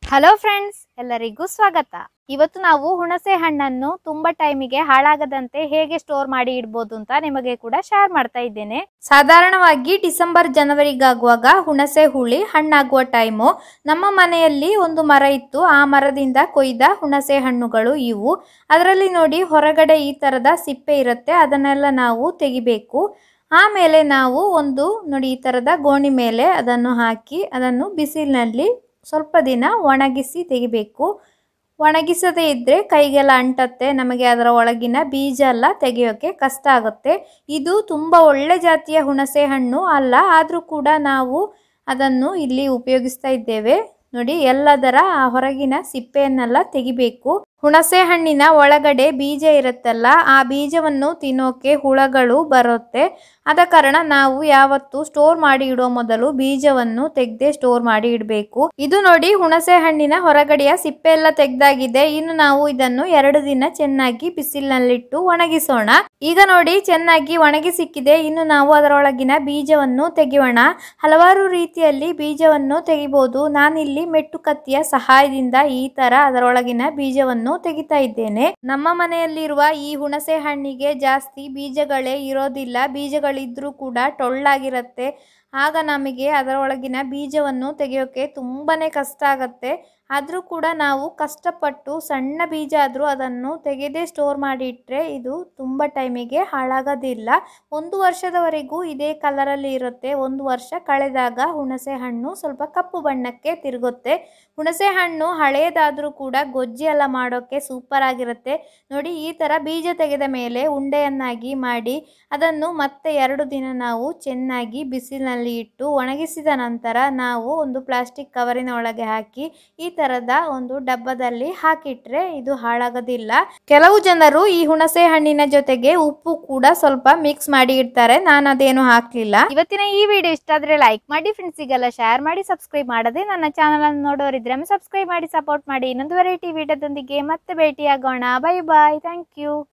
hello friends ಎಲ್ಲರಿಗೂ ಸ್ವಾಗತ ಇವತ್ತು ನಾವು ಹುಣಸೆ ಹಣ್ಣನ್ನು ತುಂಬಾ ಟೈಮಿಗೆ ಹಾಳಾಗದಂತೆ ಹೇಗೆ ಸ್ಟೋರ್ ಮಾಡಿ ಇಡ್ಬೋದು ಅಂತ ನಿಮಗೆ ಕೂಡ ಶೇರ್ ಮಾಡ್ತಾ ಇದ್ದೇನೆ ಸಾಧಾರಣವಾಗಿ ಡಿಸೆಂಬರ್ ಜನವರಿಗಾಗುವಾಗ ಹುಣಸೆ ಹುಳಿ ಹಣ್ಣಾಗುವ ಟೈಮು ನಮ್ಮ ಮನೆಯಲ್ಲಿ ಒಂದು ಮರ ಇತ್ತು ಆ ಮರದಿಂದ ಕೊಯ್ದ ಹುಣಸೆ ಹಣ್ಣುಗಳು ಇವು ಅದರಲ್ಲಿ ನೋಡಿ ಹೊರಗಡೆ ಈ ತರದ ಸಿಪ್ಪೆ ಇರುತ್ತೆ ಅದನ್ನೆಲ್ಲ ನಾವು ತೆಗಿಬೇಕು ಆಮೇಲೆ ನಾವು ಒಂದು ನೋಡಿ ಈ ತರದ ಗೋಣಿ ಮೇಲೆ ಅದನ್ನು ಹಾಕಿ ಅದನ್ನು ಬಿಸಿಲಿನಲ್ಲಿ ಸ್ವಲ್ಪ ದಿನ ಒಣಗಿಸಿ ತೆಗಿಬೇಕು ಒಣಗಿಸದೇ ಇದ್ದರೆ ಕೈಗೆಲ್ಲ ಅಂಟತ್ತೆ ನಮಗೆ ಅದರ ಒಳಗಿನ ಬೀಜ ಎಲ್ಲ ತೆಗೆಯೋಕ್ಕೆ ಕಷ್ಟ ಆಗುತ್ತೆ ಇದು ತುಂಬ ಒಳ್ಳೆ ಜಾತಿಯ ಹುಣಸೆ ಹಣ್ಣು ಅಲ್ಲ ಆದರೂ ಕೂಡ ನಾವು ಅದನ್ನು ಇಲ್ಲಿ ಉಪಯೋಗಿಸ್ತಾ ಇದ್ದೇವೆ ನೋಡಿ ಎಲ್ಲದರ ಆ ಹೊರಗಿನ ಸಿಪ್ಪೆಯನ್ನೆಲ್ಲ ತೆಗಿಬೇಕು ಹುಣಸೆ ಹಣ್ಣಿನ ಒಳಗಡೆ ಬೀಜ ಇರುತ್ತಲ್ಲ ಆ ಬೀಜವನ್ನು ತಿನ್ನೋಕೆ ಹುಳಗಳು ಬರುತ್ತೆ ಆದ ಕಾರಣ ನಾವು ಯಾವತ್ತು ಸ್ಟೋರ್ ಮಾಡಿ ಇಡೋ ಮೊದಲು ಬೀಜವನ್ನು ತೆಗೆದೇ ಸ್ಟೋರ್ ಮಾಡಿ ಇಡಬೇಕು ಇದು ನೋಡಿ ಹುಣಸೆ ಹಣ್ಣಿನ ಹೊರಗಡೆಯ ಸಿಪ್ಪೆ ಎಲ್ಲ ತೆಗ್ದಾಗಿದೆ ಇನ್ನು ನಾವು ಇದನ್ನು ಎರಡು ದಿನ ಚೆನ್ನಾಗಿ ಬಿಸಿಲಿನಲ್ಲಿಟ್ಟು ಒಣಗಿಸೋಣ ಈಗ ನೋಡಿ ಚೆನ್ನಾಗಿ ಒಣಗಿ ಸಿಕ್ಕಿದೆ ಇನ್ನು ನಾವು ಅದರೊಳಗಿನ ಬೀಜವನ್ನು ತೆಗೆಯೋಣ ಹಲವಾರು ರೀತಿಯಲ್ಲಿ ಬೀಜವನ್ನು ತೆಗಿಬಹುದು ನಾನಿಲ್ಲಿ ಮೆಟ್ಟು ಕತ್ತಿಯ ಸಹಾಯದಿಂದ ಈ ತರ ಅದರೊಳಗಿನ ಬೀಜವನ್ನು ತೆಗಿತಾ ಇದ್ದೇನೆ ನಮ್ಮ ಮನೆಯಲ್ಲಿರುವ ಈ ಹುಣಸೆ ಹಣ್ಣಿಗೆ ಜಾಸ್ತಿ ಬೀಜಗಳೇ ಇರೋದಿಲ್ಲ ಬೀಜಗಳಿದ್ರೂ ಕೂಡ ಟೊಳ್ಳಾಗಿರುತ್ತೆ ಆಗ ನಮಗೆ ಅದರೊಳಗಿನ ಬೀಜವನ್ನು ತೆಗೆಯೋಕೆ ತುಂಬಾನೇ ಕಷ್ಟ ಆಗತ್ತೆ ಆದರೂ ಕೂಡ ನಾವು ಕಷ್ಟಪಟ್ಟು ಸಣ್ಣ ಬೀಜ ಆದರೂ ಅದನ್ನು ತೆಗೆದೇ ಸ್ಟೋರ್ ಮಾಡಿ ಇಟ್ಟರೆ ಇದು ತುಂಬ ಟೈಮಿಗೆ ಹಾಳಾಗೋದಿಲ್ಲ ಒಂದು ವರ್ಷದವರೆಗೂ ಇದೇ ಕಲರಲ್ಲಿ ಇರುತ್ತೆ ಒಂದು ವರ್ಷ ಕಳೆದಾಗ ಹುಣಸೆ ಹಣ್ಣು ಸ್ವಲ್ಪ ಕಪ್ಪು ಬಣ್ಣಕ್ಕೆ ತಿರುಗುತ್ತೆ ಹುಣಸೆ ಹಣ್ಣು ಹಳೆಯದಾದರೂ ಕೂಡ ಗೊಜ್ಜಿ ಎಲ್ಲ ಮಾಡೋಕ್ಕೆ ಸೂಪರ್ ಆಗಿರುತ್ತೆ ನೋಡಿ ಈ ಥರ ಬೀಜ ತೆಗೆದ ಮೇಲೆ ಉಂಡೆಯನ್ನಾಗಿ ಮಾಡಿ ಅದನ್ನು ಮತ್ತೆ ಎರಡು ದಿನ ನಾವು ಚೆನ್ನಾಗಿ ಬಿಸಿಲಿನಲ್ಲಿ ಇಟ್ಟು ಒಣಗಿಸಿದ ನಂತರ ನಾವು ಒಂದು ಪ್ಲಾಸ್ಟಿಕ್ ಕವರಿನ ಒಳಗೆ ಹಾಕಿ ಈ ತರದ ಒಂದು ಡಬ್ಬದಲ್ಲಿ ಹಾಕಿಟ್ರೆ ಇದು ಹಾಳಾಗೋದಿಲ್ಲ ಕೆಲವು ಜನರು ಈ ಹುಣಸೆ ಹಣ್ಣಿನ ಜೊತೆಗೆ ಉಪ್ಪು ಕೂಡ ಸ್ವಲ್ಪ ಮಿಕ್ಸ್ ಮಾಡಿ ಇಡ್ತಾರೆ ನಾನು ಅದೇನು ಹಾಕ್ಲಿಲ್ಲ ಇವತ್ತಿನ ಈ ವಿಡಿಯೋ ಇಷ್ಟ ಆದ್ರೆ ಲೈಕ್ ಮಾಡಿ ಫ್ರೆಂಡ್ಸಿಗೆಲ್ಲ ಶೇರ್ ಮಾಡಿ ಸಬ್ಸ್ಕ್ರೈಬ್ ಮಾಡದೆ ನನ್ನ ಚಾನಲ್ ಅನ್ನು ನೋಡೋರಿದ್ರೆ ಸಬ್ಸ್ಕ್ರೈಬ್ ಮಾಡಿ ಸಪೋರ್ಟ್ ಮಾಡಿ ಇನ್ನೊಂದು ವೆರೈಟಿ ವಿಡಿಯೋದೊಂದಿಗೆ ಮತ್ತೆ ಭೇಟಿಯಾಗೋಣ ಬೈ ಬಾಯ್ ಥ್ಯಾಂಕ್ ಯು